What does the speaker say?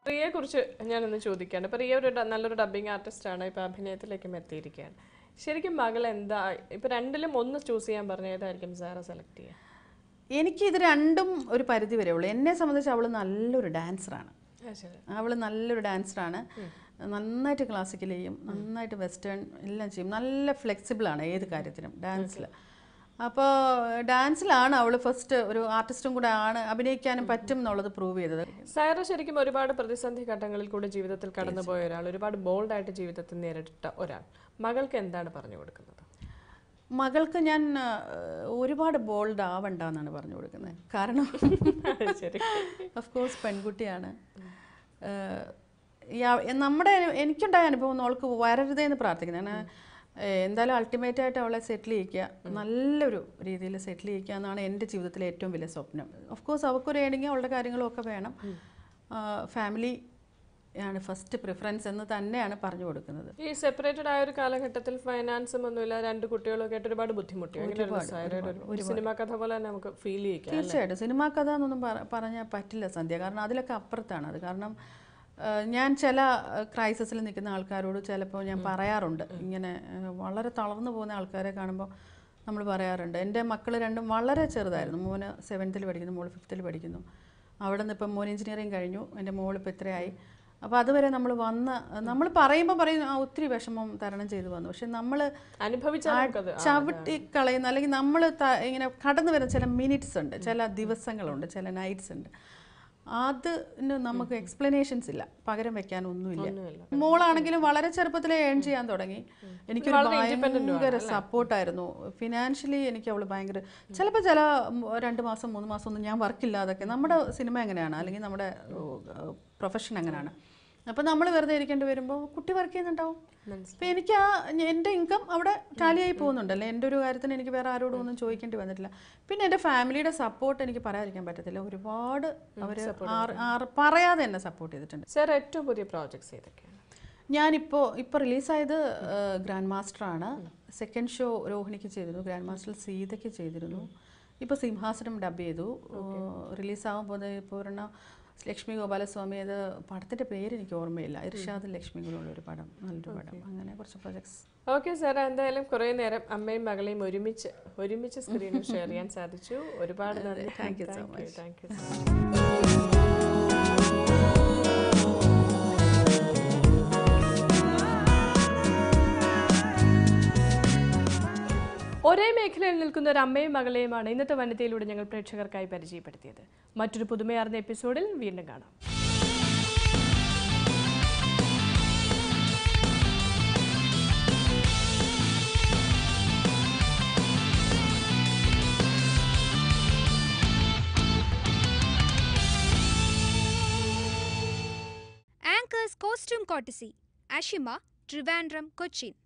റിയയെ കുറിച്ച് ഞാനൊന്ന് ചോദിക്കുകയാണ് ഇപ്പൊ റിയ ഒരു ഡ- നല്ലൊരു ഡബിങ് ആർട്ടിസ്റ്റ് ആണ് ഇപ്പൊ അഭിനയത്തിലേക്കും എത്തിയിരിക്കുകയാണ് ശരിക്കും മകൾ എന്താ ഇപ്പൊ രണ്ടിലും ഒന്ന് ചൂസ് ചെയ്യാൻ പറഞ്ഞ ഏതായിരിക്കും സാറ സെലക്ട് ചെയ്യുക എനിക്ക് ഇത് രണ്ടും ഒരു പരിധി വരെ ഉള്ളൂ എന്നെ സംബന്ധിച്ച് അവൾ നല്ലൊരു ഡാൻസറാണ് ആ, ശരി അവൾ നല്ലൊരു ഡാൻസറാണ് നന്നായിട്ട് ക്ലാസിക്കൽ ചെയ്യും നന്നായിട്ട് വെസ്റ്റേൺ എല്ലാം ചെയ്യും നല്ല ഫ്ലെക്സിബിളാണ് ഏത് കാര്യത്തിനും ഡാൻസിൽ അപ്പോൾ ഡാൻസിലാണ് അവൾ ഫസ്റ്റ് ഒരു ആർട്ടിസ്റ്റും കൂടെ ആണ് അഭിനയിക്കാനും പറ്റും എന്നുള്ളത് പ്രൂവ് ചെയ്തത് സൈറ ശരിക്കും ഒരുപാട് പ്രതിസന്ധി ഘട്ടങ്ങളിൽ കൂടി ജീവിതത്തിൽ കടന്നുപോയ ഒരാൾ ഒരുപാട് ബോൾഡായിട്ട് ജീവിതത്തിൽ നേരിട്ട ഒരാൾ മകൾക്ക് എന്താണ് പറഞ്ഞു കൊടുക്കുന്നത് മകൾക്ക് ഞാൻ ആ, ഒരുപാട് ബോൾഡ് ആവണ്ട എന്നാണ് പറഞ്ഞു കൊടുക്കുന്നത് കാരണം അത് ശരി ഓഫ് കോഴ്സ് പെൺകുട്ടിയാണ് ഏഹ് യാ- നമ്മുടെ എനിക്കുണ്ടായ അനുഭവം ഒന്നും അവൾക്ക് വരരുതേ എന്ന് പ്രാർത്ഥിക്കുന്നത് ഞാൻ ഏഹ് എന്തായാലും അൾട്ടിമേറ്റ് ആയിട്ട് അവളെ സെറ്റിൽ ചെയ്യിക്കുക നല്ലൊരു രീതിയിൽ സെറ്റിൽ ചെയ്യിക്കുക എന്നാണ് എൻ്റെ ജീവിതത്തിലെ ഏറ്റവും വലിയ സ്വപ്നം ഓഫ് കോഴ്സ് അവൾക്കൊരു ഏണിങ് അവളുടെ കാര്യങ്ങളും ഒക്കെ വേണം ഫാമിലി ആണ് ഫസ്റ്റ് പ്രിഫറൻസ് എന്ന് തന്നെയാണ് പറഞ്ഞു കൊടുക്കുന്നത് ഈ സെപ്പറേറ്റഡ് ആയ ഒരു കാലഘട്ടത്തിൽ ഫൈനാൻസും ഒന്നുമില്ല രണ്ട് കുട്ടികളൊക്കെ ആയിട്ട് ഒരുപാട് ബുദ്ധിമുട്ടി എങ്ങനെയായിരുന്നു സൈറയുടെ ഒരു- ഒരു സിനിമ കഥ പോലെ തന്നെ നമുക്ക് ഫീൽ ചെയ്യിക്കാം തീർച്ചയായിട്ടും സിനിമാ കഥ എന്നൊന്നും പറഞ്ഞാൽ പറ്റില്ല സന്ധ്യ കാരണം അതിലൊക്കെ അപ്പുറത്താണ് അത് കാരണം ആ, ഞാൻ ചില ക്രൈസിസിൽ നിൽക്കുന്ന ആൾക്കാരോട് ചിലപ്പോൾ ഞാൻ പറയാറുണ്ട് ഇങ്ങനെ ആ, വളരെ തളർന്നു പോകുന്ന ആൾക്കാരെ കാണുമ്പോൾ നമ്മൾ പറയാറുണ്ട് എൻ്റെ മക്കൾ രണ്ടും വളരെ ചെറുതായിരുന്നു മോന് സെവൻത്തിൽ പഠിക്കുന്നു മോൾ ഫിഫ്ത്തിൽ പഠിക്കുന്നു അവിടെ നിന്ന് ഇപ്പം മോൻ എഞ്ചിനീയറിങ് കഴിഞ്ഞു എൻ്റെ മോൾ ഇപ്പോൾ ഇത്രയായി അപ്പോൾ അതുവരെ നമ്മൾ വന്ന നമ്മൾ പറയുമ്പോൾ പറയും ആ ഒത്തിരി വിഷമം തരണം ചെയ്തു വന്നു പക്ഷെ നമ്മൾ അനുഭവിച്ചാൽ നമുക്കത് ചവിട്ടി കളയുന്ന അല്ലെങ്കിൽ നമ്മൾ ഇങ്ങനെ കടന്നു വരുന്ന ചില മിനിറ്റ്സ് ഉണ്ട് ചില ദിവസങ്ങളുണ്ട് ചില നൈറ്റ്സ് ഉണ്ട് അതിന് നമുക്ക് എക്സ്പ്ലനേഷൻസ് ഇല്ല പകരം വെക്കാൻ ഒന്നുമില്ല മോളാണെങ്കിലും വളരെ ചെറുപ്പത്തിലേ ഏൺ ചെയ്യാൻ തുടങ്ങി എനിക്കൊരു ഭയങ്കര സപ്പോർട്ടായിരുന്നു ഫിനാൻഷ്യലി എനിക്ക് അവൾ ഭയങ്കര ചിലപ്പോൾ ചില ഉം, രണ്ട് മാസം മൂന്ന് മാസം ഒന്നും ഞാൻ വർക്കില്ലാതൊക്കെ നമ്മുടെ സിനിമ എങ്ങനെയാണ് അല്ലെങ്കിൽ നമ്മുടെ പ്രൊഫഷൻ എങ്ങനെയാണ് അപ്പോൾ നമ്മൾ വെറുതെ ഇരിക്കേണ്ടി വരുമ്പോൾ കുട്ടി വർക്ക് ചെയ്യുന്നുണ്ടാവും അപ്പോൾ എനിക്ക് ആ എൻ്റെ ഇൻകം അവിടെ ടാലിയായി പോകുന്നുണ്ടല്ലേ എൻ്റെ ഒരു കാര്യത്തിന് എനിക്ക് വേറെ ആരോടും ഒന്നും ചോദിക്കേണ്ടി വന്നിട്ടില്ല പിന്നെ എൻ്റെ ഫാമിലിയുടെ സപ്പോർട്ട് എനിക്ക് പറയാതിരിക്കാൻ പറ്റത്തില്ല ഒരുപാട് അവർ പറയാതെ എന്നെ സപ്പോർട്ട് ചെയ്തിട്ടുണ്ട് സാർ ഏറ്റവും പുതിയ പ്രോജക്ട്സ് ഏതൊക്കെയാണ് ഞാനിപ്പോൾ ഇപ്പോൾ റിലീസായത് ഗ്രാൻഡ് മാസ്റ്ററാണ് സെക്കൻഡ് ഷോ രോഹിണിക്ക് ചെയ്തിരുന്നു ഗ്രാൻഡ് മാസ്റ്ററിൽ സീതയ്ക്ക് ചെയ്തിരുന്നു ഇപ്പോൾ സിംഹാസനം ഡബ് ചെയ്തു റിലീസാകാൻ പോകുന്നത് ഇപ്പോൾ ഒരെണ്ണം ലക്ഷ്മി ഗോപാലസ്വാമി അത് പടത്തിൻ്റെ പേര് എനിക്ക് ഓർമ്മയില്ല ഇർഷാദ് ലക്ഷ്മി കൂടെ ഉള്ള ഒരു പടം നല്ലൊരു പടം അങ്ങനെ കുറച്ച് പ്രൊജക്ട്സ് ഓക്കെ സാർ എന്തായാലും കുറേ നേരം അമ്മയും മകളെയും ഒരുമിച്ച് ഒരുമിച്ച് സ്ക്രീനിൽ ഷെയർ ചെയ്യാൻ സാധിച്ചു ഒരുപാട് നന്ദി Thank you so much. Thank you ഒരേ മേഖലയിൽ നിൽക്കുന്ന ഒരു അമ്മയും മകളെയുമാണ് ഇന്നത്തെ വനിതയിലൂടെ ഞങ്ങൾ പ്രേക്ഷകർക്കായി പരിചയപ്പെടുത്തിയത് മറ്റൊരു പുതുമയാർന്ന എപ്പിസോഡിൽ വീണ്ടും കാണാം Anchors Costume Courtesy, Ashima, Trivandrum, Cochin.